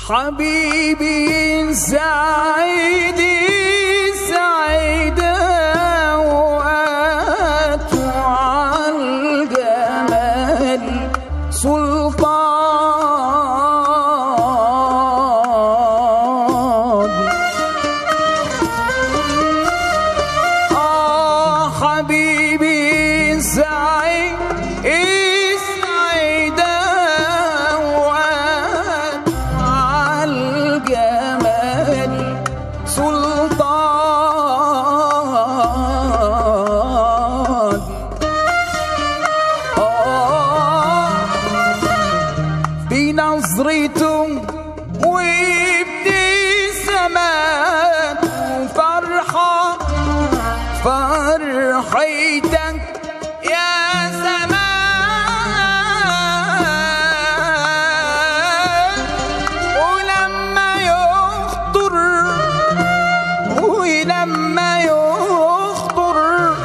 حبيبي سعيدي سعيد أوقات عالجمال سلطان آه حبيبي سعيد سعيد أوقات عالجمال سلطان آه بنظرته وابتسامات وفرحة فرحتك يا زمان ولما يخطر ولما يخطر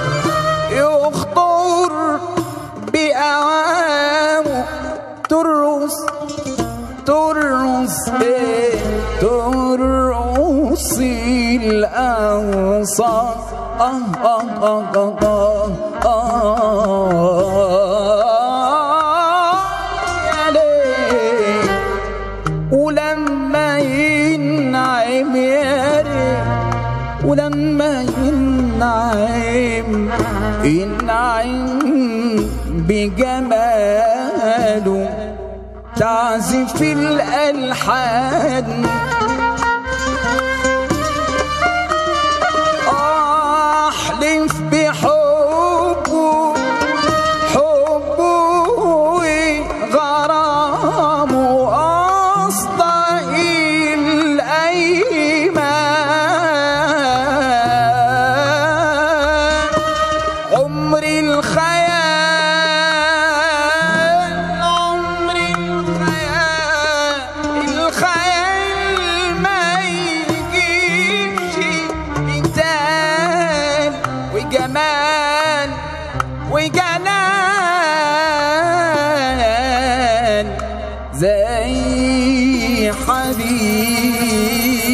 يخطر بأوامه ترقص ترقص ايه ترقص الأنصار آه آه آه آه آه آه يا ليل ولما ينعم يا ريت ولما ينعم ينعم بجماله تعزف الألحان أحلف بحبه حبه وغرامه أصطهي الأيمان عمر الخيال عمر الخيال الخيال ما يجيبش مثال وجمال وجلال زي حبيبي